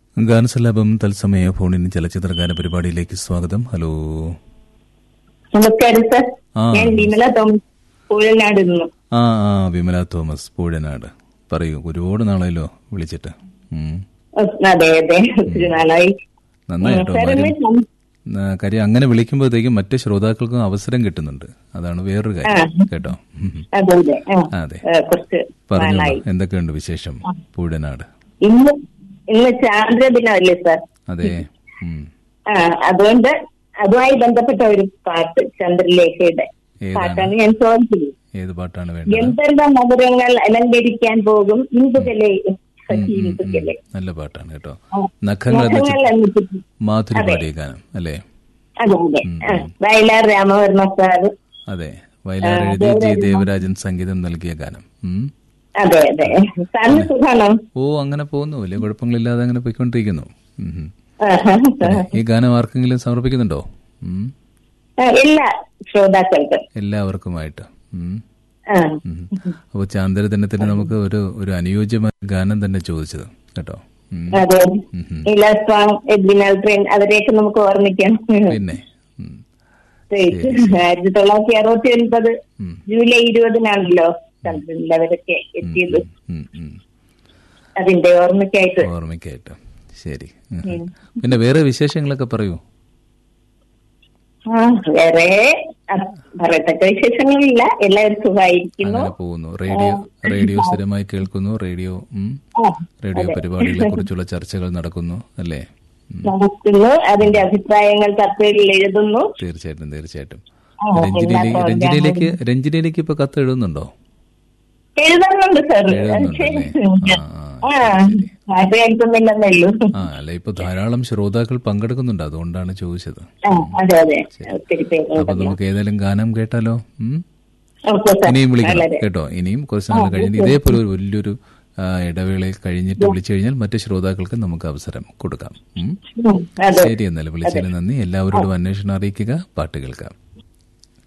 ഗാനസല്ലാപം തത്സമയ ഫോണിൻ ചലച്ചിത്ര ഗാന പരിപാടിയിലേക്ക് സ്വാഗതം ഹലോ നമസ്കാരം സർ ആ. ഞാൻ വിമല തോമസ് പൂഴനാട് നിന്നു ആ ആ വിമല തോമസ് പൂഴനാട് പറയൂ ഒരുപാട് നാളായല്ലോ വിളിച്ചിട്ട് ഉം. അതെ അതെ ഒത്തിരി നാളായി നന്നായി കേട്ടോ സാർ കാര്യം ഇന്ന് സം- ആ, കാര്യം അങ്ങനെ വിളിക്കുമ്പോഴത്തേക്കും മറ്റ് ശ്രോതാക്കൾക്കും അവസരം കിട്ടുന്നുണ്ട് അതാണ് വേറൊരു കാര്യം കേട്ടോ ഉം. അതെ അതെ ആ. അതെ ഏ, കുറച്ച് പറഞ്ഞോളൂ നാളായി എന്തൊക്കെയുണ്ട് വിശേഷം പൂഴനാട് ഇന്ന് ഇന്ന് ചാന്ദ്ര ദിനമല്ലേ സാർ അതെ ഉം. ആ അതുകൊണ്ട് അതുമായി ബന്ധപ്പെട്ട ഒരു പാട്ട് ചന്ദ്രലേഖയുടെ ഏതാണ് പാട്ടാണ് ഞാൻ ചോദിച്ചത് ഏത് പാട്ടാണ് വേണ്ടത് ഗന്ധർവ മധുരങ്ങൾ അലങ്കരിക്കാൻ പോകും ഇന്ദുകലെ സഖി ഇന്ദുകലെ നല്ല പാട്ടാണ് കേട്ടോ നഖങ്ങൾ എന്ന നഖങ്ങൾ ചിത്രം എന്ന് മാധുരി പാടിയ ഗാനം അല്ലേ അതെ അതെ ആ, വയലാർ രാമവർമ്മ സാർ അതെ വയലാർ എഴുതി ജി ദേവരാജൻ സംഗീതം നൽകിയ ഗാനം ഉം. അതെ അതെ സാറിന് സുഖാണോ ഓ അങ്ങനെ പോകുന്നു വലിയ കുഴപ്പങ്ങളില്ലാതെ അങ്ങനെ പോയിക്കൊണ്ടിരിക്കുന്നു ഉം, ഉം. ആഹാ. ഈ ഗാനം ആർക്കെങ്കിലും സമർപ്പിക്കുന്നുണ്ടോ ഉം. ആ, എല്ലാ ശ്രോതാക്കൾക്കും എല്ലാവർക്കുമായിട്ട് ഉം. ആ. ഉം. അപ്പൊ ചാന്ദ്രദിനത്തിന് നമുക്ക് ഒരു ഒരു അനുയോജ്യമായ ഗാനം തന്നെ ചോദിച്ചത് കേട്ടോ ഉം. അതെ ഉം, ഉം. ഇലാസ്വാങ് എഡ്വിനൽ ട്രെയിൻ അവരെയൊക്കെ നമുക്ക് ഓർമ്മിക്കാം പിന്നെ ഉം. ആയിരത്തി തൊള്ളായിരത്തി അറുപത്തി ഒൻപത് ഉം. ജൂലൈ ഇരുപതിനാണല്ലോ ചന്ദ്രനിൽ അവരൊക്കെ എത്തിയത് ഉം, ഉം. അതിന്റെ ഓർമ്മയ്ക്കായിട്ട് ഓർമ്മയ്ക്കായിട്ട് ശരി ഉം. പിന്നെ വേറെ വിശേഷങ്ങളൊക്കെ പറയൂ ആ വേറെ ആ, പറയത്തക്ക വിശേഷങ്ങളില്ല എല്ലാവരും സുഖമായിരിക്കുന്നു അങ്ങനെ പോകുന്നു റേഡിയോ റേഡിയോ സ്ഥിരമായി കേൾക്കുന്നു റേഡിയോ ഉം. ആ, റേഡിയോ പരിപാടികളെ കുറിച്ചുള്ള ചർച്ചകൾ നടക്കുന്നു അല്ലേ ഉം. നടക്കുന്നു അതിന്റെ അഭിപ്രായങ്ങൾ കത്തുകളിൽ എഴുതുന്നു തീർച്ചയായിട്ടും തീർച്ചയായിട്ടും ആ, രഞ്ജിനിയിലേക്ക് എല്ലാ രഞ്ജിനിയിലേക്ക് രഞ്ജിനിയിലേക്ക് ഇപ്പൊ കത്ത് എഴുതുന്നുണ്ടോ എഴുതുന്നുണ്ട് സാർ എഴുതുന്നുണ്ടല്ലേ ആ, ആ, ആ പാട്ട് കേൾക്കുന്നില്ലെന്നേ ഉള്ളൂ ആ അല്ല ഇപ്പൊ ധാരാളം ശ്രോതാക്കൾ പങ്കെടുക്കുന്നുണ്ട് അതുകൊണ്ടാണ് ചോദിച്ചത് ആ അതെ അതെ ഒത്തിരി അപ്പൊ പേരുണ്ടല്ലോ നമുക്ക് ഏതായാലും ഗാനം കേട്ടാലോ ഉം? ഓക്കെ സാർ ഇനിയും വിളിക്കണം വളരെ കേട്ടോ ഇനിയും കുറച്ച് നാൾ കഴിഞ്ഞ് ഇതേപോലെ ഒരു വലിയൊരു ആ, ഇടവേളയിൽ കഴിഞ്ഞിട്ട് വിളിച്ചു കഴിഞ്ഞാൽ മറ്റു ശ്രോതാക്കൾക്ക് നമുക്ക് അവസരം കൊടുക്കാം ഉം? ഉം, അതെ ശരി എന്നാലും വിളിച്ചതിന് നന്ദി എല്ലാവരോടും അന്വേഷണം അറിയിക്കുക പാട്ട് കേൾക്കാം